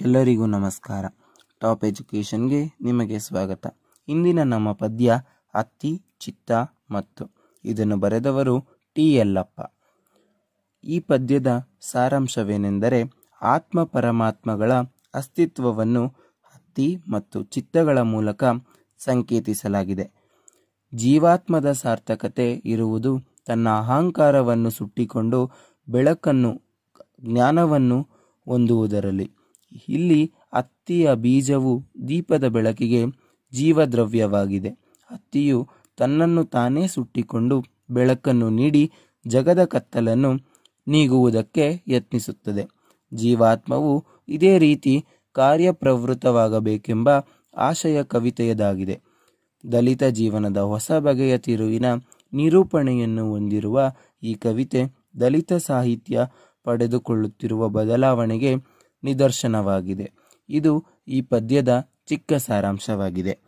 ಎಲ್ಲರಿಗೂ ನಮಸ್ಕಾರ ಟಾಪ್ ಎಜುಕೇಷನ್ಗೆ ನಿಮಗೆ ಸ್ವಾಗತ ಇಂದಿನ ನಮ್ಮ ಪದ್ಯ ಅತ್ತಿ ಚಿತ್ತ ಮತ್ತು ಇದನ್ನು ಬರೆದವರು ಟಿ ಯಲ್ಲಪ್ಪ ಈ ಪದ್ಯದ ಸಾರಾಂಶವೇನೆಂದರೆ ಆತ್ಮ ಪರಮಾತ್ಮಗಳ ಅಸ್ತಿತ್ವವನ್ನು ಹತ್ತಿ ಮತ್ತು ಚಿತ್ತಗಳ ಮೂಲಕ ಸಂಕೇತಿಸಲಾಗಿದೆ ಜೀವಾತ್ಮದ ಸಾರ್ಥಕತೆ ಇರುವುದು ತನ್ನ ಅಹಂಕಾರವನ್ನು ಸುಟ್ಟಿಕೊಂಡು ಬೆಳಕನ್ನು ಜ್ಞಾನವನ್ನು ಹೊಂದುವುದರಲ್ಲಿ ಇಲ್ಲಿ ಹತ್ತಿಯ ಬೀಜವು ದೀಪದ ಬೆಳಕಿಗೆ ಜೀವದ್ರವ್ಯವಾಗಿದೆ ಹತ್ತಿಯು ತನ್ನನ್ನು ತಾನೇ ಸುಟ್ಟಿಕೊಂಡು ಬೆಳಕನ್ನು ನೀಡಿ ಜಗದ ಕತ್ತಲನ್ನು ನೀಗುವುದಕ್ಕೆ ಯತ್ನಿಸುತ್ತದೆ ಜೀವಾತ್ಮವು ಇದೇ ರೀತಿ ಕಾರ್ಯಪ್ರವೃತ್ತವಾಗಬೇಕೆಂಬ ಆಶಯ ಕವಿತೆಯದಾಗಿದೆ ದಲಿತ ಜೀವನದ ಹೊಸ ಬಗೆಯ ತಿರುವಿನ ನಿರೂಪಣೆಯನ್ನು ಹೊಂದಿರುವ ಈ ಕವಿತೆ ದಲಿತ ಸಾಹಿತ್ಯ ಪಡೆದುಕೊಳ್ಳುತ್ತಿರುವ ಬದಲಾವಣೆಗೆ ನಿದರ್ಶನವಾಗಿದೆ ಇದು ಈ ಪದ್ಯದ ಚಿಕ್ಕ ಸಾರಾಂಶವಾಗಿದೆ